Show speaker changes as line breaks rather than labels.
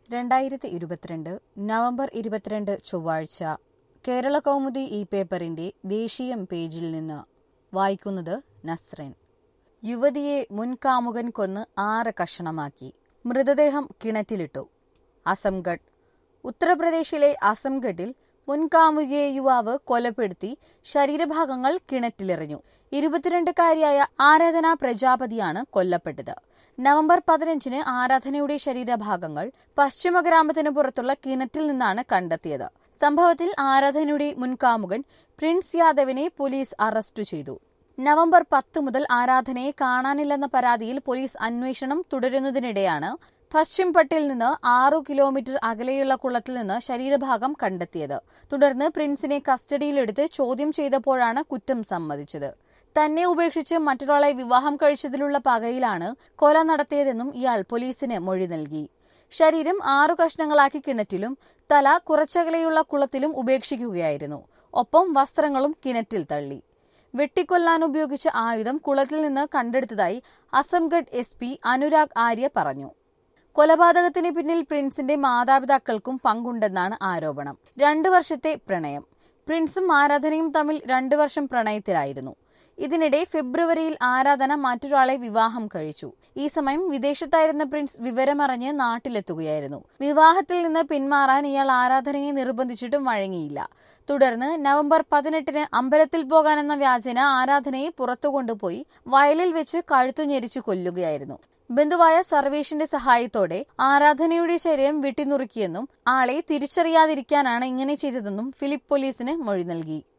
രണ്ടായിരത്തി ഇരുപത്തിരണ്ട് നവംബർ ഇരുപത്തിരണ്ട് ചൊവ്വാഴ്ച കേരള കൗമുദി ഈ പേപ്പറിന്റെ ദേശീയം പേജിൽ നിന്ന് വായിക്കുന്നത് നസ്രൻ യുവതിയെ മുൻകാമുകൻ കൊന്ന് ആറ് കഷണമാക്കി മൃതദേഹം കിണറ്റിലിട്ടു അസംഗഡ് ഉത്തർപ്രദേശിലെ അസംഗഡിൽ മുൻകാമുകിയെ യുവാവ് കൊലപ്പെടുത്തി ശരീരഭാഗങ്ങൾ കിണറ്റിലെറിഞ്ഞു ഇരുപത്തിരണ്ടുകാരിയായ ആരാധന പ്രജാപതിയാണ് കൊല്ലപ്പെട്ടത് നവംബർ പതിനഞ്ചിന് ആരാധനയുടെ ശരീരഭാഗങ്ങൾ പശ്ചിമ ഗ്രാമത്തിന് പുറത്തുള്ള കിണറ്റിൽ നിന്നാണ് കണ്ടെത്തിയത് സംഭവത്തിൽ ആരാധനയുടെ മുൻകാമുകൻ പ്രിൻസ് യാദവിനെ പോലീസ് അറസ്റ്റ് ചെയ്തു നവംബർ പത്ത് മുതൽ ആരാധനയെ കാണാനില്ലെന്ന പരാതിയിൽ പോലീസ് അന്വേഷണം തുടരുന്നതിനിടെയാണ് പശ്ചിംപട്ടിൽ നിന്ന് ആറു കിലോമീറ്റർ അകലെയുള്ള കുളത്തിൽ നിന്ന് ശരീരഭാഗം കണ്ടെത്തിയത് തുടർന്ന് പ്രിൻസിനെ കസ്റ്റഡിയിലെടുത്ത് ചോദ്യം ചെയ്തപ്പോഴാണ് കുറ്റം സമ്മതിച്ചത് തന്നെ ഉപേക്ഷിച്ച് മറ്റൊരാളെ വിവാഹം കഴിച്ചതിലുള്ള പകയിലാണ് കൊല നടത്തിയതെന്നും ഇയാൾ പോലീസിന് മൊഴി നൽകി ശരീരം ആറു കഷ്ണങ്ങളാക്കി കിണറ്റിലും തല കുറച്ചകലെയുള്ള കുളത്തിലും ഉപേക്ഷിക്കുകയായിരുന്നു ഒപ്പം വസ്ത്രങ്ങളും കിണറ്റിൽ തള്ളി വെട്ടിക്കൊല്ലാൻ ഉപയോഗിച്ച ആയുധം കുളത്തിൽ നിന്ന് കണ്ടെടുത്തതായി അസംഗഡ് എസ് പി അനുരാഗ് ആര്യ പറഞ്ഞു കൊലപാതകത്തിന് പിന്നിൽ പ്രിൻസിന്റെ മാതാപിതാക്കൾക്കും പങ്കുണ്ടെന്നാണ് ആരോപണം രണ്ടു വർഷത്തെ പ്രണയം പ്രിൻസും ആരാധനയും തമ്മിൽ രണ്ടു വർഷം പ്രണയത്തിലായിരുന്നു ഇതിനിടെ ഫെബ്രുവരിയിൽ ആരാധന മറ്റൊരാളെ വിവാഹം കഴിച്ചു ഈ സമയം വിദേശത്തായിരുന്ന പ്രിൻസ് വിവരമറിഞ്ഞ് നാട്ടിലെത്തുകയായിരുന്നു വിവാഹത്തിൽ നിന്ന് പിന്മാറാൻ ഇയാൾ ആരാധനയെ നിർബന്ധിച്ചിട്ടും വഴങ്ങിയില്ല തുടർന്ന് നവംബർ പതിനെട്ടിന് അമ്പലത്തിൽ പോകാനെന്ന വ്യാജന ആരാധനയെ പുറത്തു കൊണ്ടുപോയി വയലിൽ വെച്ച് കഴുത്തു ഞെരിച്ചു കൊല്ലുകയായിരുന്നു ബന്ധുവായ സർവേഷിന്റെ സഹായത്തോടെ ആരാധനയുടെ ശരീരം വെട്ടിനുറുക്കിയെന്നും ആളെ തിരിച്ചറിയാതിരിക്കാനാണ് ഇങ്ങനെ ചെയ്തതെന്നും ഫിലിപ്പ് പോലീസിന് മൊഴി നൽകി